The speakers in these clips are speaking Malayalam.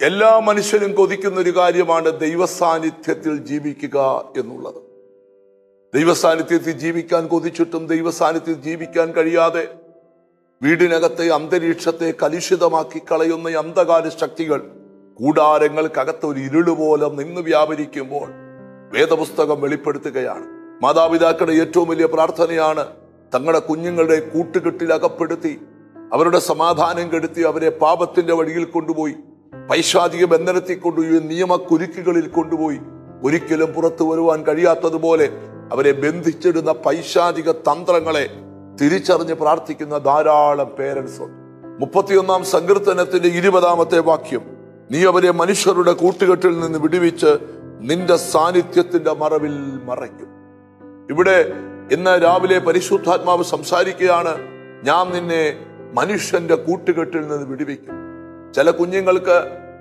എല്ലാ മനുഷ്യരും കൊതിക്കുന്ന ഒരു കാര്യമാണ് ദൈവസാന്നിധ്യത്തിൽ ജീവിക്കുക എന്നുള്ളത് ദൈവസാന്നിധ്യത്തിൽ ജീവിക്കാൻ കൊതിച്ചിട്ടും ദൈവസാന്നിധ്യത്തിൽ ജീവിക്കാൻ കഴിയാതെ വീടിനകത്തെ അന്തരീക്ഷത്തെ കലുഷിതമാക്കി കളയുന്ന ഈ അന്ധകാര ശക്തികൾ കൂടാരങ്ങൾക്കകത്ത് ഒരു ഇരുള് പോലെ നിന്ന് വ്യാപരിക്കുമ്പോൾ വേദപുസ്തകം വെളിപ്പെടുത്തുകയാണ് മാതാപിതാക്കളുടെ ഏറ്റവും വലിയ പ്രാർത്ഥനയാണ് തങ്ങളുടെ കുഞ്ഞുങ്ങളുടെ കൂട്ടുകെട്ടിൽ അകപ്പെടുത്തി അവരുടെ സമാധാനം കെടുത്തി അവരെ പാപത്തിന്റെ വഴിയിൽ കൊണ്ടുപോയി പൈശാചിക ബന്ധനത്തിൽ കൊണ്ടുപോയി നിയമക്കുരുക്കുകളിൽ കൊണ്ടുപോയി ഒരിക്കലും പുറത്തു വരുവാൻ കഴിയാത്തതുപോലെ അവരെ ബന്ധിച്ചിടുന്ന പൈശാചിക തന്ത്രങ്ങളെ തിരിച്ചറിഞ്ഞ് പ്രാർത്ഥിക്കുന്ന ധാരാളം പേരൻസ് ഉണ്ട് മുപ്പത്തിയൊന്നാം സങ്കീർത്തനത്തിന്റെ ഇരുപതാമത്തെ വാക്യം നീ അവരെ മനുഷ്യരുടെ കൂട്ടുകെട്ടിൽ നിന്ന് വിടുവിച്ച് നിന്റെ സാന്നിധ്യത്തിന്റെ മറവിൽ മറയ്ക്കും ഇവിടെ ഇന്ന് രാവിലെ പരിശുദ്ധാത്മാവ് സംസാരിക്കുകയാണ് ഞാൻ നിന്നെ മനുഷ്യന്റെ കൂട്ടുകെട്ടിൽ നിന്ന് വിടുവിക്കും ചില കുഞ്ഞുങ്ങൾക്ക്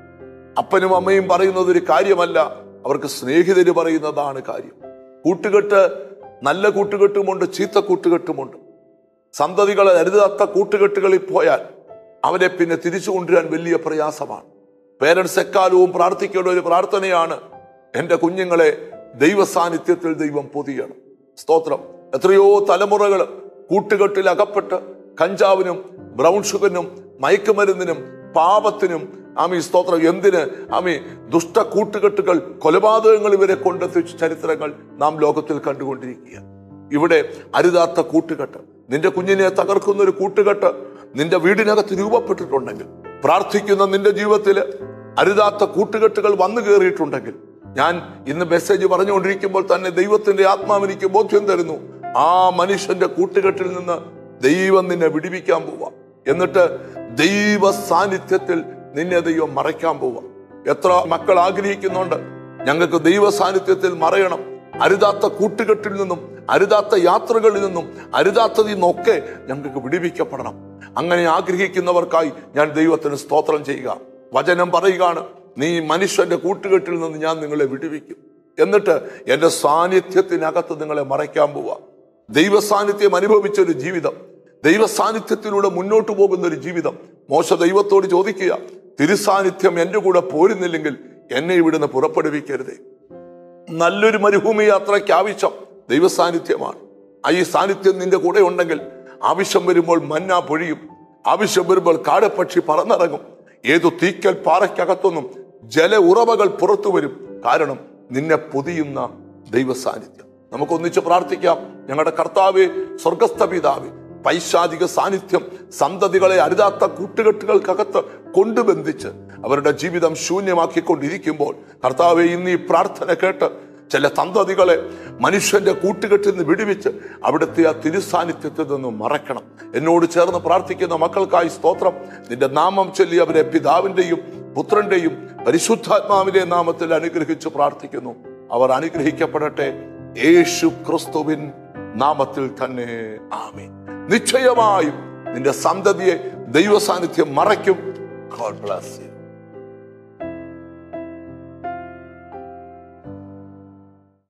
അപ്പനും അമ്മയും പറയുന്നത് ഒരു കാര്യമല്ല അവർക്ക് സ്നേഹിതര് പറയുന്നതാണ് കാര്യം കൂട്ടുകെട്ട് നല്ല കൂട്ടുകെട്ടുമുണ്ട് ചീത്ത കൂട്ടുകെട്ടുമുണ്ട് സന്തതികൾ അരുതാത്ത കൂട്ടുകെട്ടുകളിൽ പോയാൽ അവരെ പിന്നെ തിരിച്ചു കൊണ്ടുവരാൻ വലിയ പ്രയാസമാണ് പേരൻസ് എക്കാലവും പ്രാർത്ഥിക്കേണ്ട ഒരു പ്രാർത്ഥനയാണ് എൻ്റെ കുഞ്ഞുങ്ങളെ ദൈവ സാന്നിധ്യത്തിൽ ദൈവം പൊതിയണം സ്തോത്രം എത്രയോ തലമുറകൾ കൂട്ടുകെട്ടിൽ അകപ്പെട്ട് കഞ്ചാവിനും ബ്രൗൺ ഷുഗറിനും മയക്കുമരുന്നിനും പാപത്തിനും ആമി സ്തോത്രം എന്തിന് ആമി ദുഷ്ട കൂട്ടുകെട്ടുകൾ കൊലപാതകങ്ങൾ ഇവരെ കൊണ്ടെത്തിച്ച ചരിത്രങ്ങൾ നാം ലോകത്തിൽ കണ്ടുകൊണ്ടിരിക്കുക ഇവിടെ അരുതാത്ത കൂട്ടുകെട്ട് നിന്റെ കുഞ്ഞിനെ തകർക്കുന്ന ഒരു കൂട്ടുകെട്ട് നിന്റെ വീടിനകത്ത് രൂപപ്പെട്ടിട്ടുണ്ടെങ്കിൽ പ്രാർത്ഥിക്കുന്ന നിന്റെ ജീവിതത്തിൽ അരുതാത്ത കൂട്ടുകെട്ടുകൾ വന്നു കയറിയിട്ടുണ്ടെങ്കിൽ ഞാൻ ഇന്ന് മെസ്സേജ് പറഞ്ഞുകൊണ്ടിരിക്കുമ്പോൾ തന്നെ ദൈവത്തിന്റെ ആത്മാവ് എനിക്ക് ബോധ്യം തരുന്നു ആ മനുഷ്യന്റെ കൂട്ടുകെട്ടിൽ നിന്ന് ദൈവം നിന്നെ വിടിവിക്കാൻ പോവാ എന്നിട്ട് ദൈവ സാന്നിധ്യത്തിൽ നിന്നെ ദൈവം മറയ്ക്കാൻ പോവാ എത്ര മക്കൾ ആഗ്രഹിക്കുന്നുണ്ട് ഞങ്ങൾക്ക് ദൈവ സാന്നിധ്യത്തിൽ മറയണം അരുതാത്ത കൂട്ടുകെട്ടിൽ നിന്നും അരുതാത്ത യാത്രകളിൽ നിന്നും അരുതാത്തതിൽ നിന്നൊക്കെ ഞങ്ങൾക്ക് വിടിവിക്കപ്പെടണം അങ്ങനെ ആഗ്രഹിക്കുന്നവർക്കായി ഞാൻ ദൈവത്തിന് സ്തോത്രം ചെയ്യുക വചനം പറയുകയാണ് നീ മനുഷ്യന്റെ കൂട്ടുകെട്ടിൽ നിന്ന് ഞാൻ നിങ്ങളെ വിടുവിക്കും എന്നിട്ട് എന്റെ സാന്നിധ്യത്തിനകത്ത് നിങ്ങളെ മറയ്ക്കാൻ പോവാ ദൈവ സാന്നിധ്യം അനുഭവിച്ച ഒരു ജീവിതം ദൈവ സാന്നിധ്യത്തിലൂടെ മുന്നോട്ട് പോകുന്ന ഒരു ജീവിതം മോശ ദൈവത്തോട് ചോദിക്കുക തിരുസാന്നിധ്യം എന്റെ കൂടെ പോരുന്നില്ലെങ്കിൽ എന്നെ ഇവിടുന്ന് പുറപ്പെടുവിക്കരുതേ നല്ലൊരു മരുഭൂമി യാത്രയ്ക്ക് ആവശ്യം ദൈവ സാന്നിധ്യമാണ് ആ ഈ സാന്നിധ്യം നിന്റെ കൂടെ ഉണ്ടെങ്കിൽ ആവശ്യം വരുമ്പോൾ മന്ന പൊഴിയും ആവശ്യം വരുമ്പോൾ കാടപ്പക്ഷി പറന്നിറങ്ങും ഏതു തീക്കൽ പാറയ്ക്കകത്തൊന്നും ജല ഉറവകൾ പുറത്തു വരും കാരണം നിന്നെ പൊതിയുന്ന ദൈവ സാന്നിധ്യം നമുക്ക് ഒന്നിച്ച് പ്രാർത്ഥിക്കാം ഞങ്ങളുടെ കർത്താവെ സ്വർഗസ്ഥ പിതാവേ പൈശാചിക സാന്നിധ്യം സന്തതികളെ അരുതാത്ത കൂട്ടുകെട്ടുകൾക്കകത്ത് കൊണ്ടുബന്ധിച്ച് അവരുടെ ജീവിതം ശൂന്യമാക്കിക്കൊണ്ടിരിക്കുമ്പോൾ കർത്താവെ ഇന്ന് ഈ പ്രാർത്ഥന കേട്ട് ചില സന്തതികളെ മനുഷ്യന്റെ കൂട്ടുകെട്ടിൽ നിന്ന് വിടുവിച്ച് അവിടുത്തെ ആ തിരുസാന്നിധ്യത്തിൽ നിന്ന് മറക്കണം എന്നോട് ചേർന്ന് പ്രാർത്ഥിക്കുന്ന മക്കൾക്കായി സ്തോത്രം നിന്റെ നാമം ചൊല്ലി അവരെ പിതാവിന്റെയും പുത്രന്റെയും പരിശുദ്ധാത്മാവിന്റെ നാമത്തിൽ അനുഗ്രഹിച്ച് പ്രാർത്ഥിക്കുന്നു അവർ അനുഗ്രഹിക്കപ്പെടട്ടെ യേശു ക്രിസ്തുവിൻ നാമത്തിൽ തന്നെ ആമേ നിശ്ചയമായും നിന്റെ സന്തതിയെ ദൈവ സാന്നിധ്യം മറയ്ക്കും ഗോഡ് ബ്ലസ് യു